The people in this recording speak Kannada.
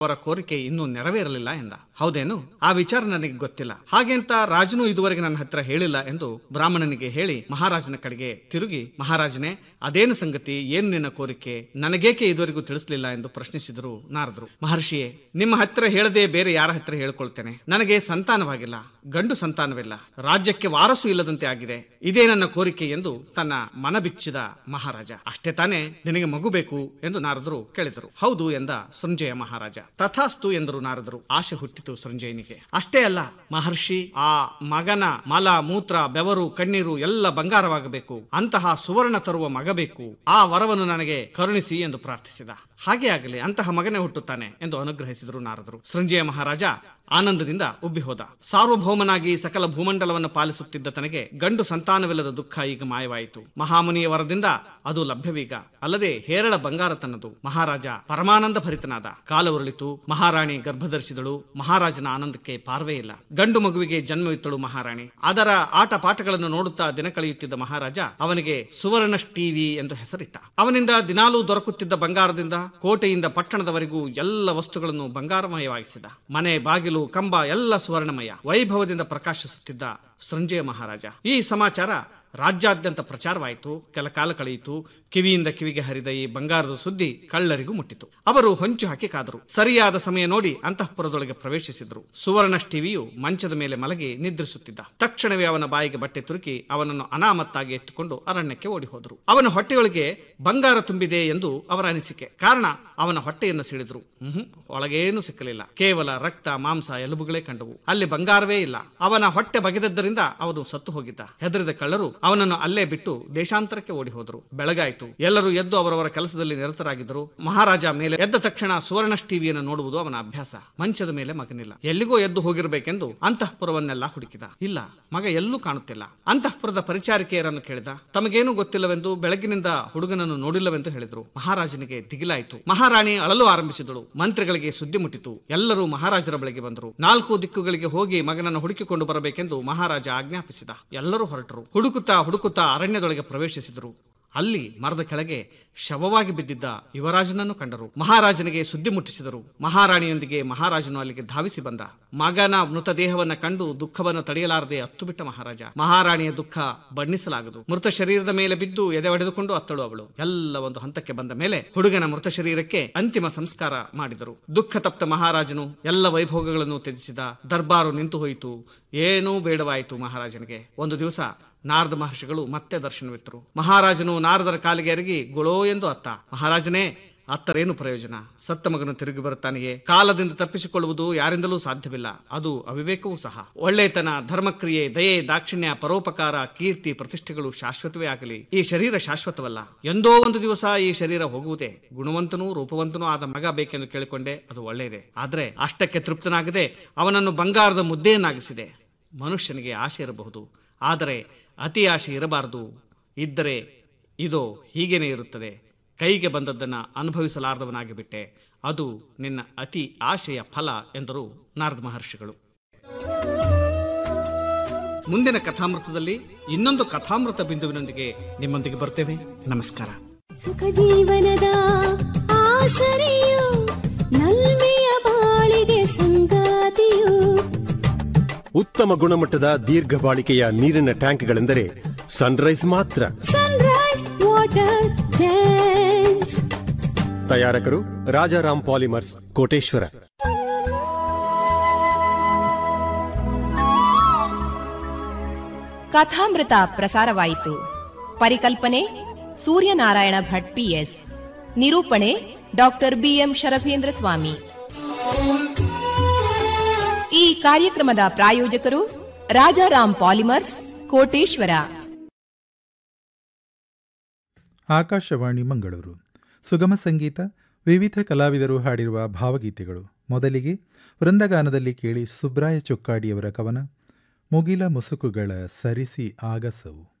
ಅವರ ಕೋರಿಕೆ ಇನ್ನೂ ನೆರವೇರಲಿಲ್ಲ ಎಂದ ಹೌದೇನು ಆ ವಿಚಾರ ನನಗೆ ಗೊತ್ತಿಲ್ಲ ಹಾಗೆಂತ ರಾಜನು ಇದುವರೆಗೆ ನನ್ನ ಹತ್ರ ಹೇಳಿಲ್ಲ ಎಂದು ಬ್ರಾಹ್ಮಣನಿಗೆ ಹೇಳಿ ಮಹಾರಾಜನ ಕಡೆಗೆ ತಿರುಗಿ ಮಹಾರಾಜನೇ ಅದೇನು ಸಂಗತಿ ಏನು ನಿನ್ನ ಕೋರಿಕೆ ನನಗೇಕೆ ಇದುವರೆಗೂ ತಿಳಿಸಲಿಲ್ಲ ಎಂದು ಪ್ರಶ್ನಿಸಿದರು ನಾರದರು ಮಹರ್ಷಿಯೇ ನಿಮ್ಮ ಹತ್ರ ಹೇಳದೆ ಬೇರೆ ಯಾರ ಹತ್ರ ಹೇಳ್ಕೊಳ್ತೇನೆ ನನಗೆ ಸಂತಾನವಾಗಿಲ್ಲ ಗಂಡು ಸಂತಾನವಿಲ್ಲ ರಾಜ್ಯಕ್ಕೆ ವಾರಸು ಇಲ್ಲದಂತೆ ಆಗಿದೆ ಇದೇ ನನ್ನ ಕೋರಿಕೆ ಎಂದು ತನ್ನ ಮನ ಬಿಚ್ಚಿದ ಮಹಾರಾಜ ಅಷ್ಟೇ ತಾನೇ ನಿನಗೆ ಮಗು ಬೇಕು ಎಂದು ನಾರದರು ಕೇಳಿದರು ಹೌದು ಎಂದ ಸಂಜಯ ಮಹಾರಾಜ ತಥಾಸ್ತು ಎಂದರು ನಾರದರು ಆಶೆ ಹುಟ್ಟಿತು ಸಂಜಯನಿಗೆ ಅಷ್ಟೇ ಅಲ್ಲ ಮಹರ್ಷಿ ಆ ಮಗನ ಮಲ ಮೂತ್ರ ಬೆವರು ಕಣ್ಣೀರು ಎಲ್ಲ ಬಂಗಾರವಾಗಬೇಕು ಅಂತಹ ಸುವರ್ಣ ತರುವ ಮಗ ಬೇಕು ಆ ವರವನ್ನು ನನಗೆ ಕರುಣಿಸಿ ಎಂದು ಪ್ರಾರ್ಥಿಸಿದ ಹಾಗೆ ಆಗಲಿ ಅಂತಹ ಮಗನೇ ಹುಟ್ಟುತ್ತಾನೆ ಎಂದು ಅನುಗ್ರಹಿಸಿದರು ನಾರದರು ಸಂಜಯ ಮಹಾರಾಜ ಆನಂದದಿಂದ ಉಬ್ಬಿ ಹೋದ ಸಾರ್ವಭೌಮನಾಗಿ ಸಕಲ ಭೂಮಂಡಲವನ್ನು ಪಾಲಿಸುತ್ತಿದ್ದ ತನಗೆ ಗಂಡು ಸಂತಾನವಿಲ್ಲದ ದುಃಖ ಈಗ ಮಾಯವಾಯಿತು ಮಹಾಮುನಿಯ ವರದಿಂದ ಅದು ಲಭ್ಯವೀಗ ಅಲ್ಲದೆ ಹೇರಳ ಬಂಗಾರ ತನ್ನದು ಮಹಾರಾಜ ಪರಮಾನಂದ ಭರಿತನಾದ ಕಾಲ ಉರುಳಿತು ಮಹಾರಾಣಿ ಗರ್ಭಧರಿಸಿದಳು ಮಹಾರಾಜನ ಆನಂದಕ್ಕೆ ಪಾರ್ವೇ ಇಲ್ಲ ಗಂಡು ಮಗುವಿಗೆ ಜನ್ಮವಿತ್ತಳು ಮಹಾರಾಣಿ ಅದರ ಆಟ ಪಾಠಗಳನ್ನು ನೋಡುತ್ತಾ ದಿನ ಕಳೆಯುತ್ತಿದ್ದ ಮಹಾರಾಜ ಅವನಿಗೆ ಸುವರ್ಣ ಟಿವಿ ಎಂದು ಹೆಸರಿಟ್ಟ ಅವನಿಂದ ದಿನಾಲೂ ದೊರಕುತ್ತಿದ್ದ ಬಂಗಾರದಿಂದ ಕೋಟೆಯಿಂದ ಪಟ್ಟಣದವರೆಗೂ ಎಲ್ಲ ವಸ್ತುಗಳನ್ನು ಬಂಗಾರಮಯವಾಗಿಸಿದ ಮನೆ ಬಾಗಿಲು ಕಂಬ ಎಲ್ಲ ಸುವರ್ಣಮಯ ವೈಭವದಿಂದ ಪ್ರಕಾಶಿಸುತ್ತಿದ್ದ ಸಂಜಯ ಮಹಾರಾಜ ಈ ಸಮಾಚಾರ ರಾಜ್ಯಾದ್ಯಂತ ಪ್ರಚಾರವಾಯಿತು ಕೆಲ ಕಾಲ ಕಳೆಯಿತು ಕಿವಿಯಿಂದ ಕಿವಿಗೆ ಹರಿದ ಈ ಬಂಗಾರದ ಸುದ್ದಿ ಕಳ್ಳರಿಗೂ ಮುಟ್ಟಿತು ಅವರು ಹೊಂಚು ಹಾಕಿ ಕಾದರು ಸರಿಯಾದ ಸಮಯ ನೋಡಿ ಅಂತಃಪುರದೊಳಗೆ ಪ್ರವೇಶಿಸಿದ್ರು ಸುವರ್ಣ ಟಿವಿಯು ಮಂಚದ ಮೇಲೆ ಮಲಗಿ ನಿದ್ರಿಸುತ್ತಿದ್ದ ತಕ್ಷಣವೇ ಅವನ ಬಾಯಿಗೆ ಬಟ್ಟೆ ತುರುಕಿ ಅವನನ್ನು ಅನಾಮತ್ತಾಗಿ ಎತ್ತುಕೊಂಡು ಅರಣ್ಯಕ್ಕೆ ಓಡಿ ಹೋದರು ಅವನ ಹೊಟ್ಟೆಯೊಳಗೆ ಬಂಗಾರ ತುಂಬಿದೆ ಎಂದು ಅವರ ಅನಿಸಿಕೆ ಕಾರಣ ಅವನ ಹೊಟ್ಟೆಯನ್ನು ಸಿಡಿದ್ರು ಹ್ಮ್ ಒಳಗೇನು ಸಿಕ್ಕಲಿಲ್ಲ ಕೇವಲ ರಕ್ತ ಮಾಂಸ ಎಲುಬುಗಳೇ ಕಂಡವು ಅಲ್ಲಿ ಬಂಗಾರವೇ ಇಲ್ಲ ಅವನ ಹೊಟ್ಟೆ ಬಗೆದದ್ದರಿಂದ ಅವನು ಸತ್ತು ಹೋಗಿದ್ದ ಹೆದರಿದ ಕಳ್ಳರು ಅವನನ್ನು ಅಲ್ಲೇ ಬಿಟ್ಟು ದೇಶಾಂತರಕ್ಕೆ ಓಡಿ ಹೋದರು ಬೆಳಗಾಯಿತು ಎಲ್ಲರೂ ಎದ್ದು ಅವರವರ ಕೆಲಸದಲ್ಲಿ ನಿರತರಾಗಿದ್ದರು ಮಹಾರಾಜ ಮೇಲೆ ಎದ್ದ ತಕ್ಷಣ ಸುವರ್ಣ ಟಿವಿಯನ್ನು ನೋಡುವುದು ಅವನ ಅಭ್ಯಾಸ ಮಂಚದ ಮೇಲೆ ಮಗನಿಲ್ಲ ಎಲ್ಲಿಗೋ ಎದ್ದು ಹೋಗಿರಬೇಕೆಂದು ಅಂತಃಪುರವನ್ನೆಲ್ಲ ಹುಡುಕಿದ ಇಲ್ಲ ಮಗ ಎಲ್ಲೂ ಕಾಣುತ್ತಿಲ್ಲ ಅಂತಃಪುರದ ಪರಿಚಾರಿಕೆಯರನ್ನು ಕೇಳಿದ ತಮಗೇನು ಗೊತ್ತಿಲ್ಲವೆಂದು ಬೆಳಗಿನಿಂದ ಹುಡುಗನನ್ನು ನೋಡಿಲ್ಲವೆಂದು ಹೇಳಿದರು ಮಹಾರಾಜನಿಗೆ ದಿಗಿಲಾಯಿತು ಮಹಾರಾಣಿ ಅಳಲು ಆರಂಭಿಸಿದಳು ಮಂತ್ರಿಗಳಿಗೆ ಸುದ್ದಿ ಮುಟ್ಟಿತು ಎಲ್ಲರೂ ಮಹಾರಾಜರ ಬಳಿಗೆ ಬಂದರು ನಾಲ್ಕು ದಿಕ್ಕುಗಳಿಗೆ ಹೋಗಿ ಮಗನನ್ನು ಹುಡುಕಿಕೊಂಡು ಬರಬೇಕೆಂದು ಮಹಾರಾಜ ಆಜ್ಞಾಪಿಸಿದ ಎಲ್ಲರೂ ಹೊರಟರು ಹುಡುಕುತ್ತಾ ಹುಡುಕುತ್ತಾ ಅರಣ್ಯದೊಳಗೆ ಪ್ರವೇಶಿಸಿದರು ಅಲ್ಲಿ ಮರದ ಕೆಳಗೆ ಶವವಾಗಿ ಬಿದ್ದಿದ್ದ ಯುವರಾಜನನ್ನು ಕಂಡರು ಮಹಾರಾಜನಿಗೆ ಸುದ್ದಿ ಮುಟ್ಟಿಸಿದರು ಮಹಾರಾಣಿಯೊಂದಿಗೆ ಮಹಾರಾಜನು ಅಲ್ಲಿಗೆ ಧಾವಿಸಿ ಬಂದ ಮಗನ ಮೃತದೇಹವನ್ನ ಕಂಡು ದುಃಖವನ್ನು ತಡೆಯಲಾರದೆ ಅತ್ತು ಬಿಟ್ಟ ಮಹಾರಾಜ ಮಹಾರಾಣಿಯ ದುಃಖ ಬಣ್ಣಿಸಲಾಗದು ಮೃತ ಶರೀರದ ಮೇಲೆ ಬಿದ್ದು ಎದೆ ಹೊಡೆದುಕೊಂಡು ಅತ್ತಳು ಅವಳು ಎಲ್ಲ ಒಂದು ಹಂತಕ್ಕೆ ಬಂದ ಮೇಲೆ ಹುಡುಗನ ಮೃತ ಶರೀರಕ್ಕೆ ಅಂತಿಮ ಸಂಸ್ಕಾರ ಮಾಡಿದರು ದುಃಖ ತಪ್ತ ಮಹಾರಾಜನು ಎಲ್ಲ ವೈಭೋಗಗಳನ್ನು ತ್ಯಜಿಸಿದ ದರ್ಬಾರು ನಿಂತು ಹೋಯಿತು ಏನೂ ಬೇಡವಾಯಿತು ಮಹಾರಾಜನಿಗೆ ಒಂದು ದಿವಸ ನಾರದ ಮಹರ್ಷಿಗಳು ಮತ್ತೆ ದರ್ಶನವಿತ್ತರು ಮಹಾರಾಜನು ನಾರದರ ಕಾಲಿಗೆ ಎರಗಿ ಗುಳೋ ಎಂದು ಅತ್ತ ಮಹಾರಾಜನೇ ಅತ್ತರೇನು ಪ್ರಯೋಜನ ಸತ್ತ ಮಗನು ತಿರುಗಿ ಬರುತ್ತಾನೆಯೇ ಕಾಲದಿಂದ ತಪ್ಪಿಸಿಕೊಳ್ಳುವುದು ಯಾರಿಂದಲೂ ಸಾಧ್ಯವಿಲ್ಲ ಅದು ಅವಿವೇಕವೂ ಸಹ ಒಳ್ಳೆತನ ಧರ್ಮಕ್ರಿಯೆ ದಯೆ ದಾಕ್ಷಿಣ್ಯ ಪರೋಪಕಾರ ಕೀರ್ತಿ ಪ್ರತಿಷ್ಠೆಗಳು ಶಾಶ್ವತವೇ ಆಗಲಿ ಈ ಶರೀರ ಶಾಶ್ವತವಲ್ಲ ಎಂದೋ ಒಂದು ದಿವಸ ಈ ಶರೀರ ಹೋಗುವುದೇ ಗುಣವಂತನೂ ರೂಪವಂತನೂ ಆದ ಮಗ ಬೇಕೆಂದು ಕೇಳಿಕೊಂಡೆ ಅದು ಒಳ್ಳೆಯದೇ ಆದ್ರೆ ಅಷ್ಟಕ್ಕೆ ತೃಪ್ತನಾಗದೆ ಅವನನ್ನು ಬಂಗಾರದ ಮುದ್ದೆಯನ್ನಾಗಿಸಿದೆ ಮನುಷ್ಯನಿಗೆ ಆಸೆ ಇರಬಹುದು ಆದರೆ ಅತಿ ಆಶೆ ಇರಬಾರದು ಇದ್ದರೆ ಇದೋ ಹೀಗೇನೆ ಇರುತ್ತದೆ ಕೈಗೆ ಬಂದದ್ದನ್ನು ಅನುಭವಿಸಲಾರದವನಾಗಿ ಬಿಟ್ಟೆ ಅದು ನಿನ್ನ ಅತಿ ಆಶೆಯ ಫಲ ಎಂದರು ನಾರದ ಮಹರ್ಷಿಗಳು ಮುಂದಿನ ಕಥಾಮೃತದಲ್ಲಿ ಇನ್ನೊಂದು ಕಥಾಮೃತ ಬಿಂದುವಿನೊಂದಿಗೆ ನಿಮ್ಮೊಂದಿಗೆ ಬರ್ತೇವೆ ನಮಸ್ಕಾರ ಸುಖ ಜೀವನದ ಆಸರೆಯು ನಲ್ಮೆಯ ಬಾಳಿಗೆ ಸಂಗಾತಿಯು ಉತ್ತಮ ಗುಣಮಟ್ಟದ ದೀರ್ಘ ಬಾಳಿಕೆಯ ನೀರಿನ ಟ್ಯಾಂಕ್ಗಳೆಂದರೆ ಸನ್ರೈಸ್ ಮಾತ್ರ ಸನ್ರೈಸ್ ವಾಟರ್ ಟ್ಯಾಂಕ್ಸ್ ತಯಾರಕರು ರಾಜಾರಾಮ್ ಪಾಲಿಮರ್ಸ್ ಕೋಟೇಶ್ವರ ಕಥಾಮೃತ ಪ್ರಸಾರವಾಯಿತು ಪರಿಕಲ್ಪನೆ ಸೂರ್ಯನಾರಾಯಣ ಭಟ್ ಪಿಎಸ್ ನಿರೂಪಣೆ ಡಾಕ್ಟರ್ ಬಿಎಂ ಶರಭೇಂದ್ರ ಸ್ವಾಮಿ ಈ ಕಾರ್ಯಕ್ರಮದ ಪ್ರಾಯೋಜಕರು ರಾಜಾರಾಮ್ ಪಾಲಿಮರ್ಸ್ ಕೋಟೇಶ್ವರ ಆಕಾಶವಾಣಿ ಮಂಗಳೂರು ಸುಗಮ ಸಂಗೀತ ವಿವಿಧ ಕಲಾವಿದರು ಹಾಡಿರುವ ಭಾವಗೀತೆಗಳು ಮೊದಲಿಗೆ ವೃಂದಗಾನದಲ್ಲಿ ಕೇಳಿ ಸುಬ್ರಾಯ ಚೊಕ್ಕಾಡಿಯವರ ಕವನ ಮುಗಿಲ ಮುಸುಕುಗಳ ಸರಿಸಿ ಆಗಸವು